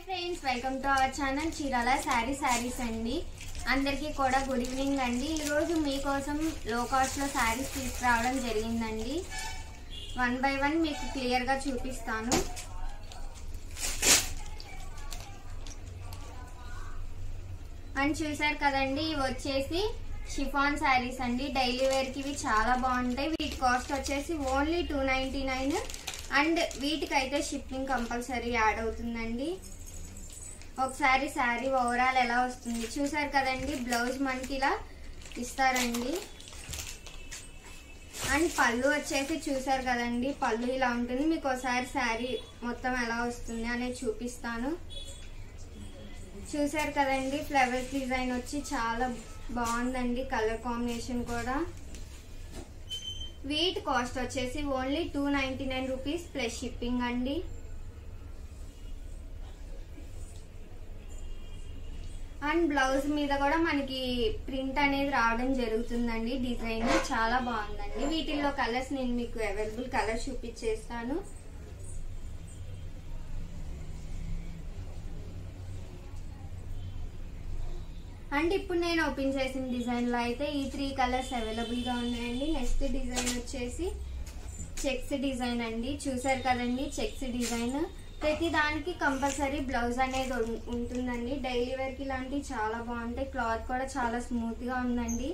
friends welcome to our channel Chirala sari saris అండి అందరికీ కూడా గుడ్ ఈవినింగ్ అండి ఈరోజు మీకోసం లో కాస్ట్లో శారీస్ తీసుకురావడం జరిగిందండి వన్ బై వన్ మీకు క్లియర్గా చూపిస్తాను అండ్ చూసారు కదండి ఇవి వచ్చేసి షిఫాన్ శారీస్ అండి డైలీ వేర్కి ఇవి చాలా బాగుంటాయి వీటి కాస్ట్ వచ్చేసి only two ninety nine and వీటికైతే షిప్పింగ్ కంపల్సరీ యాడ్ అవుతుందండి ఒకసారి శారీ ఓవరాల్ ఎలా వస్తుంది చూసారు కదండి బ్లౌజ్ మనకి ఇలా ఇస్తారండి అండ్ పళ్ళు వచ్చేసి చూసారు కదండి పళ్ళు ఇలా ఉంటుంది మీకు ఒకసారి శారీ మొత్తం ఎలా వస్తుంది అనేది చూపిస్తాను చూసారు కదండి ఫ్లవర్స్ డిజైన్ వచ్చి చాలా బాగుందండి కలర్ కాంబినేషన్ కూడా వీటి కాస్ట్ వచ్చేసి only two ninety nine rupees plus shipping అండి అండ్ బ్లౌజ్ మీద కూడా మనకి ప్రింట్ అనేది రావడం జరుగుతుందండి డిజైన్ చాలా బాగుందండి వీటిల్లో కలర్స్ నేను మీకు అవైలబుల్ కలర్స్ చూపించేస్తాను అండ్ ఇప్పుడు నేను ఓపెన్ చేసిన డిజైన్లో అయితే ఈ త్రీ కలర్స్ అవైలబుల్గా ఉన్నాయండి నెక్స్ట్ డిజైన్ వచ్చేసి చెక్స్ డిజైన్ అండి చూసారు కదండి చెక్స్ డిజైన్ ప్రతి దానికి కంపల్సరీ బ్లౌజ్ అనేది ఉం- ఉంటుందండి డైలీ వేర్కి ఇలాంటివి చాలా బాగుంటాయి క్లాత్ కూడా చాలా స్మూత్గా ఉందండి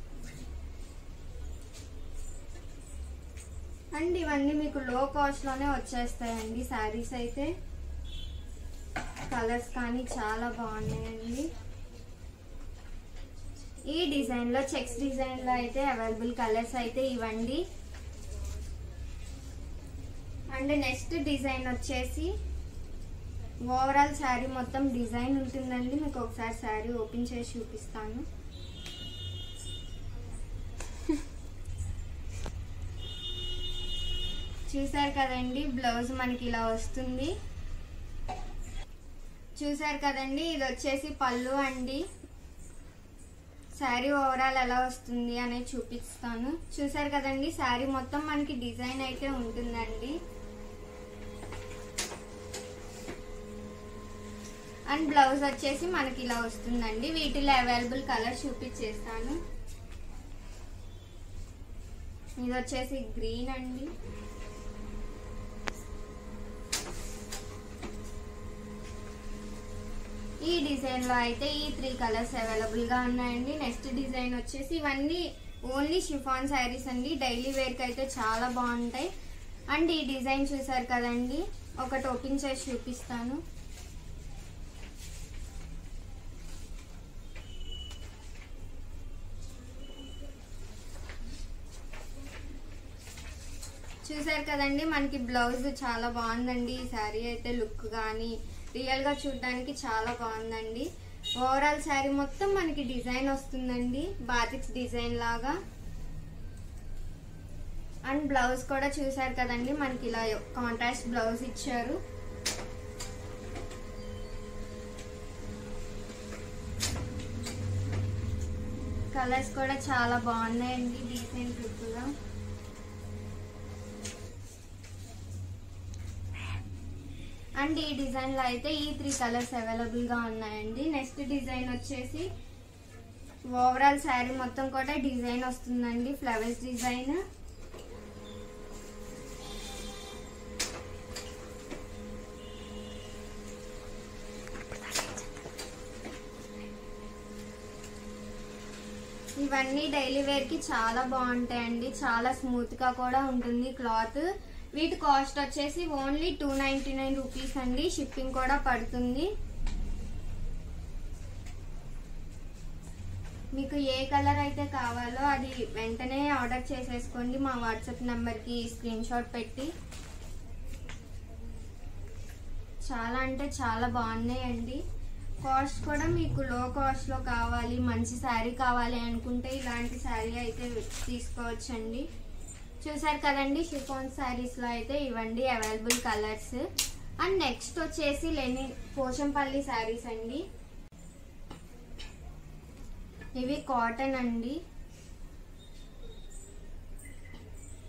అండ్ ఇవన్నీ మీకు లో కాస్ట్లోనే వచ్చేస్తాయండి శారీస్ అయితే కలర్స్ కానీ చాలా బాగున్నాయండి ఈ డిజైన్లో చెక్స్ డిజైన్లో అయితే అవైలబుల్ కలర్స్ అయితే ఇవ్వండి అండ్ నెక్స్ట్ డిజైన్ వచ్చేసి ఓవరాల్ శారీ మొత్తం డిజైన్ ఉంటుందండి మీకు ఒకసారి శారీ ఓపెన్ చేసి చూపిస్తాను చూసారు కదండి బ్లౌజ్ మనకి ఇలా వస్తుంది చూసారు కదండి ఇది వచ్చేసి పళ్ళు అండి శారీ ఓవరాల్ ఎలా వస్తుంది అనేది చూపిస్తాను చూసారు కదండి శారీ మొత్తం మనకి డిజైన్ అయితే ఉంటుందండి అండ్ బ్లౌజ్ వచ్చేసి మనకి ఇలా వస్తుందండి వీటిలో అవైలబుల్ కలర్ చూపించేస్తాను ఇది వచ్చేసి గ్రీన్ అండి ఈ డిజైన్ లో అయితే ఈ త్రీ కలర్స్ అవైలబుల్ గా ఉన్నాయండి నెక్స్ట్ డిజైన్ వచ్చేసి ఇవన్నీ ఓన్లీ షిఫాన్ శారీస్ అండి డైలీ వేర్ కి అయితే చాలా బాగుంటాయి అండ్ ఈ డిజైన్ చూసారు కదండి ఒకటి ఓపెన్ చేసి చూపిస్తాను చూసారు కదండి మనకి బ్లౌజ్ చాలా బాగుందండి ఈ శారీ అయితే లుక్ కానీ రియల్ గా చూడడానికి చాలా బాగుందండి ఓవరాల్ శారీ మొత్తం మనకి డిజైన్ వస్తుందండి బాతిక్స్ డిజైన్ లాగా అండ్ బ్లౌజ్ కూడా చూసారు కదండి మనకి ఇలా కాంట్రాస్ట్ బ్లౌజ్ ఇచ్చారు కలర్స్ కూడా చాలా బాగున్నాయండి డీసెంట్ లుక్గా అండ్ ఈ డిజైన్ లో అయితే ఈ త్రీ కలర్స్ అవైలబుల్ గా ఉన్నాయండి నెక్స్ట్ డిజైన్ వచ్చేసి ఓవరాల్ శారీ మొత్తం కూడా డిజైన్ వస్తుందండి ఫ్లవర్స్ డిజైన్ ఇవన్నీ డైలీ వేర్ కి చాలా బాగుంటాయండి చాలా స్మూత్ గా కూడా ఉంటుంది క్లాత్ వీటి కాస్ట్ వచ్చేసి only two ninety nine rupees అండి షిప్పింగ్ కూడా పడుతుంది మీకు ఏ కలర్ అయితే కావాలో అది వెంటనే ఆర్డర్ చేసేసుకోండి మా వాట్సాప్ నెంబర్కి స్క్రీన్ షాట్ పెట్టి చాలా అంటే చాలా బాగున్నాయండి కాస్ట్ కూడా మీకు లో కాస్ట్లో కావాలి మంచి శారీ కావాలి అనుకుంటే ఇలాంటి శారీ అయితే తీసుకోవచ్చండి చూసారు కదండి షిఫాన్ శారీస్లో అయితే ఇవ్వండి అవైలబుల్ కలర్స్ అండ్ నెక్స్ట్ వచ్చేసి లెని పోచంపల్లి శారీస్ అండి ఇవి కాటన్ అండి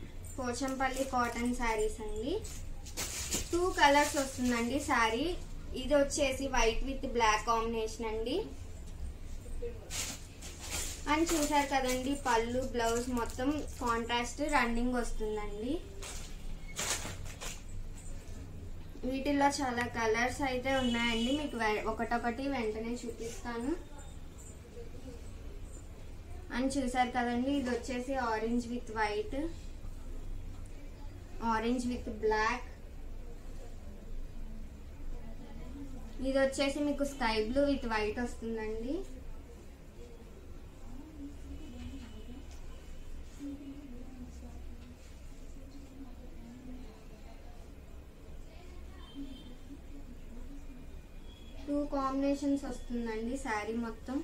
పోచంపల్లి కాటన్ శారీస్ అండి టూ కలర్స్ వస్తుందండి శారీ ఇది వచ్చేసి వైట్ విత్ బ్లాక్ కాంబినేషన్ అండి అని చూసారు కదండి పళ్ళు బ్లౌజ్ మొత్తం కాంట్రాస్ట్ రన్నింగ్ వస్తుందండి వీటిల్లో చాలా కలర్స్ అయితే ఉన్నాయండి మీకు వె- ఒకటొకటి వెంటనే చూపిస్తాను అని చూసారు కదండి ఇది వచ్చేసి orange with white orange with black ఇది వచ్చేసి మీకు స్కై బ్లూ విత్ వైట్ వస్తుందండి టూ కాంబినేషన్స్ వస్తుందండి శారీ మొత్తం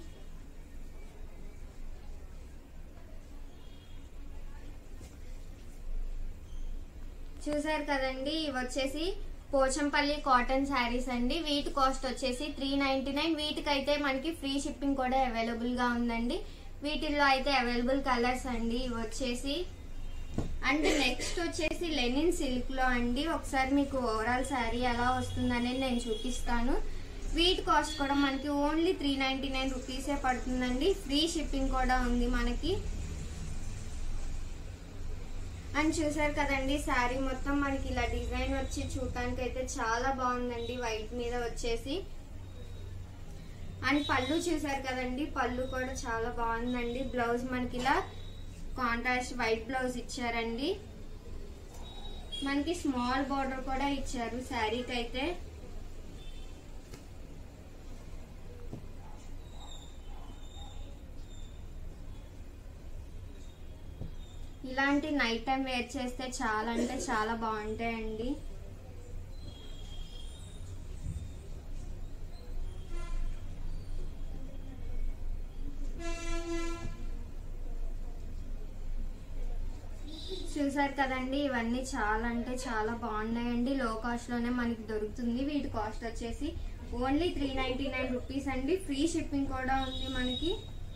చూసారు కదండి ఇవి వచ్చేసి పోచంపల్లి కాటన్ శారీస్ అండి వీటి కాస్ట్ వచ్చేసి త్రీ నైన్టీ నైన్ వీటికైతే మనకి ఫ్రీ షిప్పింగ్ కూడా అవైలబుల్ గా ఉందండి వీటిల్లో అయితే అవైలబుల్ కలర్స్ అండి ఇవి వచ్చేసి అండ్ నెక్స్ట్ వచ్చేసి లెనిన్ సిల్క్ లో అండి ఒకసారి మీకు ఓవరాల్ శారీ ఎలా వస్తుందనేది నేను చూపిస్తాను వీటి కాస్ట్ కూడా మనకి ఓన్లీ త్రీ నైన్టీ నైన్ రూపీసే పడుతుందండి ఫ్రీ షిప్పింగ్ కూడా ఉంది మనకి అని చూసారు కదండి శారీ మొత్తం మనకి ఇలా డిజైన్ వచ్చి చూడటానికి అయితే చాలా బాగుందండి వైట్ మీద వచ్చేసి అండ్ పళ్ళు చూసారు కదండి పళ్ళు కూడా చాలా బాగుందండి బ్లౌజ్ మనకి ఇలా కాంట్రాస్ట్ వైట్ బ్లౌజ్ ఇచ్చారండి మనకి స్మాల్ బార్డర్ కూడా ఇచ్చారు శారీకి అయితే ఇలాంటి నైట్ టైం వేర్ చేస్తే చాలా అంటే చాలా బాగుంటాయండి చూసారు కదండి ఇవన్నీ చాలా అంటే చాలా బాగున్నాయండి లో కాస్ట్ లోనే మనకి దొరుకుతుంది వీటి కాస్ట్ వచ్చేసి only three ninety nine rupees అండి ఫ్రీ షిప్పింగ్ కూడా ఉంది మనకి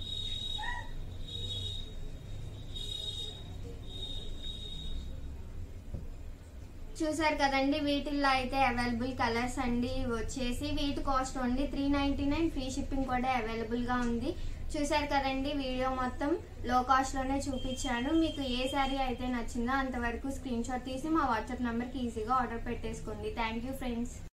చూసారు కదండి వీటిల్లో అయితే అవైలబుల్ కలర్స్ అండి ఇవి వచ్చేసి వీటి cost only three ninety nine free shipping కూడా అవైలబుల్ గా ఉంది చూసారు కదండి వీడియో మొత్తం లో కాస్ట్ లోనే చూపించాను మీకు ఏ శారీ అయితే నచ్చిందో అంతవరకు స్క్రీన్ షాట్ తీసి మా వాట్సాప్ నెంబర్కి ఈజీగా ఆర్డర్ పెట్టేసుకోండి థ్యాంక్ యూ ఫ్రెండ్స్